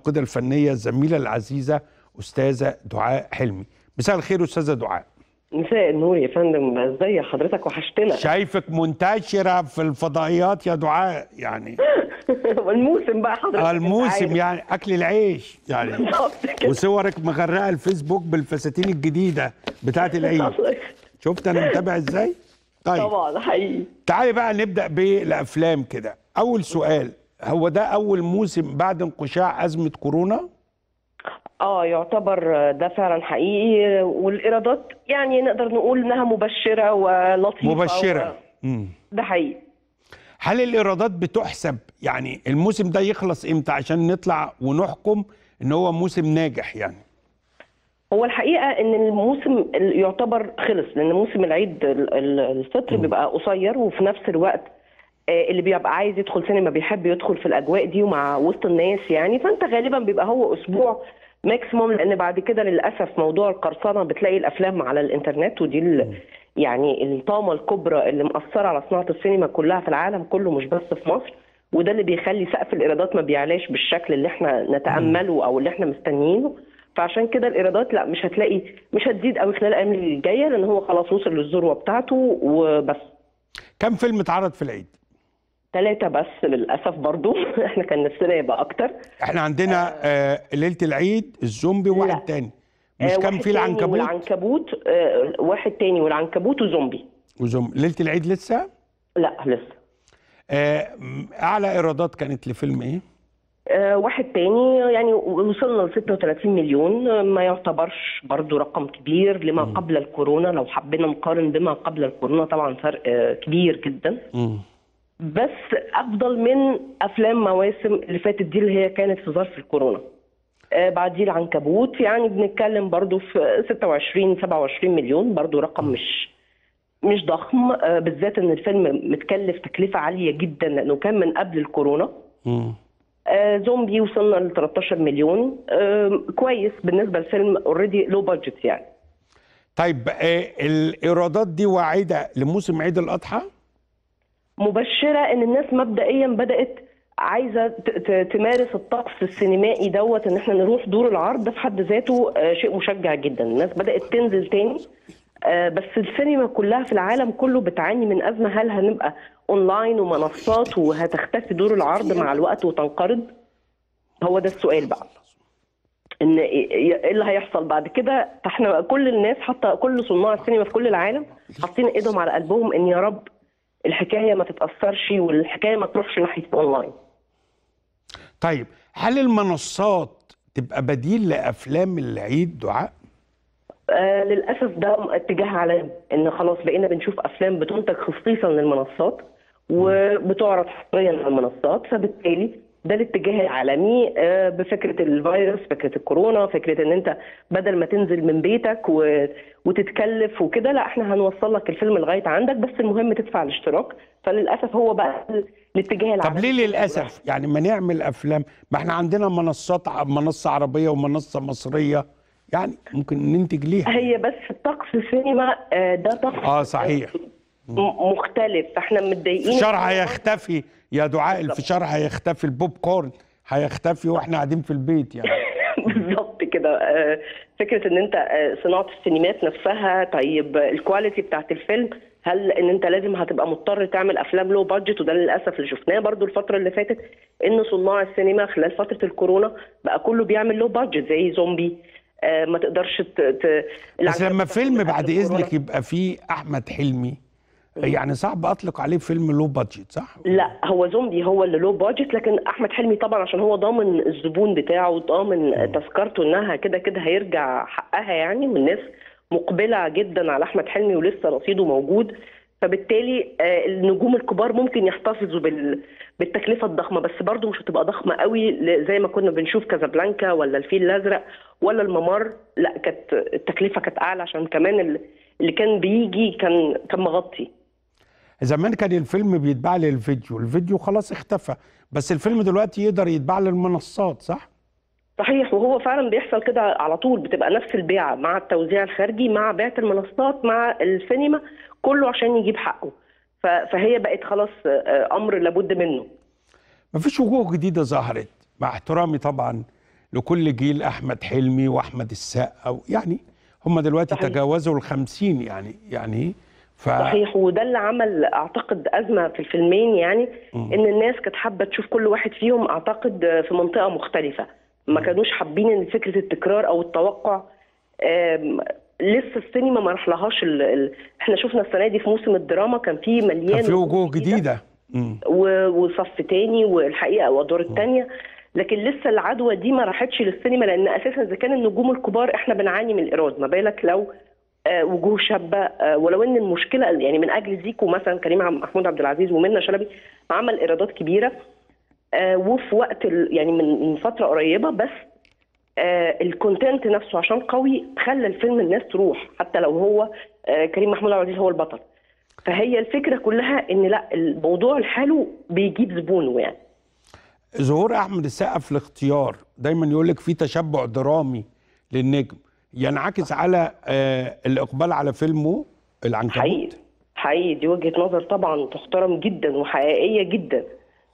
الناقده الفنيه الزميله العزيزه استاذه دعاء حلمي مساء الخير استاذه دعاء مساء النور يا فندم ازي حضرتك وحشتنا شايفك منتشره في الفضائيات يا دعاء يعني والموسم بقى حضرتك آه، أنت الموسم عارف. يعني اكل العيش يعني بالظبط كده وصورك مغرقه الفيسبوك بالفساتين الجديده بتاعت العيد شفت انا متابع ازاي طيب طبعا حقيقي تعالي بقى نبدا بالافلام كده اول سؤال هو ده اول موسم بعد انقشاع ازمه كورونا اه يعتبر ده فعلا حقيقي والايرادات يعني نقدر نقول انها مبشره ولطيفه مبشره و... مم. ده حقيقي هل الايرادات بتحسب يعني الموسم ده يخلص امتى عشان نطلع ونحكم ان هو موسم ناجح يعني هو الحقيقه ان الموسم ال- يعتبر خلص لان موسم العيد ال- ال- الفطر بيبقى قصير وفي نفس الوقت آه، اللي بيبقى عايز يدخل سينما بيحب يدخل في الاجواء دي ومع وسط الناس يعني فانت غالبا بيبقى هو اسبوع ماكسيموم لان بعد كده للاسف موضوع القرصنه بتلاقي الافلام على الانترنت ودي ال- يعني الطامه الكبرى اللي مأثره على صناعه السينما كلها في العالم كله مش بس في مصر وده اللي بيخلي سقف الايرادات ما بيعلاش بالشكل اللي احنا نتامله او اللي احنا مستنيينه فعشان كده الايرادات لا مش هتلاقي مش هتزيد قوي خلال الايام اللي جايه لان هو خلاص وصل للذروه بتاعته وبس كم فيلم اتعرض في العيد ثلاثة بس للأسف برضو احنا كان نفسنا يبقى أكتر احنا عندنا آه ليله العيد الزومبي لا. وواحد تاني مش آه، كان واحد في تاني العنكبوت والعنكبوت آه، واحد تاني والعنكبوت وزومبي وزومبي ليله العيد لسه لا لسه آه م- اعلى ايرادات كانت لفيلم ايه آه، واحد تاني يعني وصلنا ل 36 مليون آه، ما يعتبرش برضو رقم كبير لما قبل الكورونا لو حبينا نقارن بما قبل الكورونا طبعا فرق آه، كبير جدا مم. بس افضل من افلام مواسم اللي فاتت دي اللي هي كانت في ظرف الكورونا آه بعديه العنكبوت يعني بنتكلم برضو في 26 27 مليون برضو رقم مش مش ضخم آه بالذات ان الفيلم متكلف تكلفه عاليه جدا لانه كان من قبل الكورونا مم. آه زومبي وصلنا ل 13 مليون آه كويس بالنسبه لفيلم اوريدي لو بادجت يعني طيب آه الايرادات دي واعده لموسم عيد الاضحى مبشره ان الناس مبدئيا بدات عايزه ت- ت- تمارس الطقس السينمائي دوت ان احنا نروح دور العرض ده في حد ذاته آه، شيء مشجع جدا الناس بدات تنزل تاني آه، بس السينما كلها في العالم كله بتعاني من ازمه هل هنبقى اونلاين ومنصات وهتختفي دور العرض مع الوقت وتنقرض هو ده السؤال بقى ان ايه إيه اللي هيحصل بعد كده فاحنا كل الناس حتى كل صناع السينما في كل العالم حاطين ايدهم على قلبهم ان يا رب الحكايه ما تتاثرش والحكايه ما تروحش ناحيه اونلاين طيب هل المنصات تبقى بديل لافلام العيد دعاء آه للاسف ده اتجاه عالمي ان خلاص بقينا بنشوف افلام بتنتج خصيصا للمنصات وبتعرض حصريا على المنصات فبالتالي ده الاتجاه العالمي آه بفكره الفيروس فكره الكورونا فكره ان انت بدل ما تنزل من بيتك و... وتتكلف وكده لا احنا هنوصل لك الفيلم لغايه عندك بس المهم تدفع الاشتراك فللاسف هو بقى ال- الاتجاه العالمي طب ليه للاسف يعني ما نعمل افلام ما احنا عندنا منصات ع- منصه عربيه ومنصه مصريه يعني ممكن ننتج ليها هي بس طقس السينما آه، ده طقس اه صحيح م- مختلف فاحنا متضايقين الفشار هيختفي يا دعاء الفشار هيختفي البوب كورن هيختفي واحنا قاعدين في البيت يعني بالظبط كده آه، فكره ان انت آه، صناعه السينمات نفسها طيب آه، الكواليتي بتاعت الفيلم هل ان انت لازم هتبقى مضطر تعمل افلام لو بادجت وده للاسف اللي شفناه برضو الفتره اللي فاتت ان صناع السينما خلال فتره الكورونا بقى كله بيعمل لو بادجت زي زومبي آه، ما تقدرش ت... ت... بس لما العنكبوت فيلم قبل بعد الكورونا. اذنك يبقى فيه احمد حلمي يعني صعب اطلق عليه فيلم لو بادجت صح لا هو زومبي هو اللي لو بادجت لكن احمد حلمي طبعا عشان هو ضامن الزبون بتاعه ضامن تذكرته انها كده كده هيرجع حقها يعني والناس مقبله جدا على احمد حلمي ولسه رصيده موجود فبالتالي آه، النجوم الكبار ممكن يحتفظوا بال بالتكلفه الضخمه بس برضه مش هتبقى ضخمه قوي ل- زي ما كنا بنشوف كازابلانكا ولا الفيل الازرق ولا الممر لا كانت التكلفه كانت اعلى عشان كمان ال- اللي كان بيجي كان كان مغطي زمان كان الفيلم بيتباع للفيديو الفيديو خلاص اختفى بس الفيلم دلوقتي يقدر يتباع للمنصات صح صحيح وهو فعلا بيحصل كده على طول بتبقى نفس البيعه مع التوزيع الخارجي مع بيعه المنصات مع السينما كله عشان يجيب حقه ف- فهي بقت خلاص آه، امر لابد منه مفيش وجوه جديده ظهرت مع احترامي طبعا لكل جيل احمد حلمي واحمد السقا يعني هم دلوقتي صحيح. تجاوزوا الخمسين يعني يعني ف صحيح وده اللي عمل اعتقد ازمه في الفيلمين يعني ان الناس كانت حابه تشوف كل واحد فيهم اعتقد في منطقه مختلفه ما كانوش حابين ان فكره التكرار او التوقع آم، لسه السينما ما راحلهاش ال... ال... احنا شفنا السنه دي في موسم الدراما كان في مليان كان في وجوه وجوه جديده مم. و- وصف تاني والحقيقه وادوار التانيه لكن لسه العدوى دي ما راحتش للسينما لان اساسا اذا كان النجوم الكبار احنا بنعاني من الايراد ما بالك لو آه، وجوه شابه آه، ولو ان المشكله يعني من اجل زيكو مثلا كريم عم- محمود عبد العزيز ومنى شلبي عمل ايرادات كبيره آه، وفي وقت ال- يعني من من فتره قريبه بس آه، الكونتنت نفسه عشان قوي خلى الفيلم الناس تروح حتى لو هو آه، كريم محمود عبد العزيز هو البطل فهي الفكره كلها ان لا الموضوع الحلو بيجيب زبونه يعني ظهور احمد السقا في الاختيار دايما يقول لك في تشبع درامي للنجم ينعكس على آه الاقبال على فيلمه حقيقي العنكبوت حقيقي دي وجهه نظر طبعا تحترم جدا وحقيقيه جدا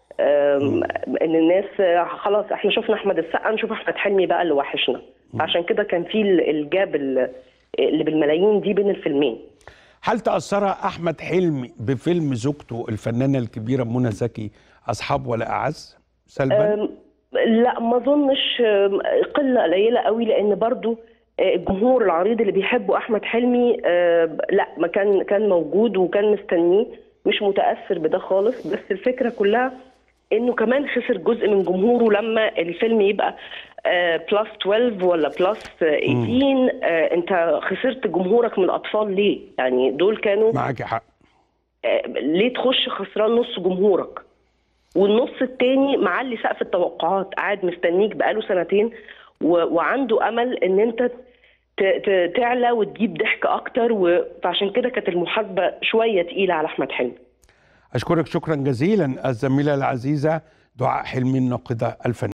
أم، ان الناس آه، خلاص احنا شفنا احمد السقا نشوف احمد حلمي بقى اللي وحشنا عشان كده كان في ال- الجاب ال- اللي بالملايين دي بين الفيلمين هل تاثر احمد حلمي بفيلم زوجته الفنانه الكبيره منى زكي اصحاب ولا اعز سلبا أم، لا ما اظنش أم، قله قليله قوي لان برضو آه، الجمهور العريض اللي بيحبوا احمد حلمي آه، لا ما كان كان موجود وكان مستنيه مش متاثر بده خالص بس الفكره كلها انه كمان خسر جزء من جمهوره لما الفيلم يبقى بلس 12 ولا بلس 18 آه، انت خسرت جمهورك من الاطفال ليه يعني دول كانوا معاكي حق آه، ليه تخش خسران نص جمهورك والنص التاني معلي سقف التوقعات قاعد مستنيك بقاله سنتين و... وعنده امل ان انت ت... ت... تعلى وتجيب ضحك اكتر و... فعشان كده كانت المحاسبه شويه تقيله على احمد حلمي اشكرك شكرا جزيلا الزميله العزيزه دعاء حلمي الناقده الفنيه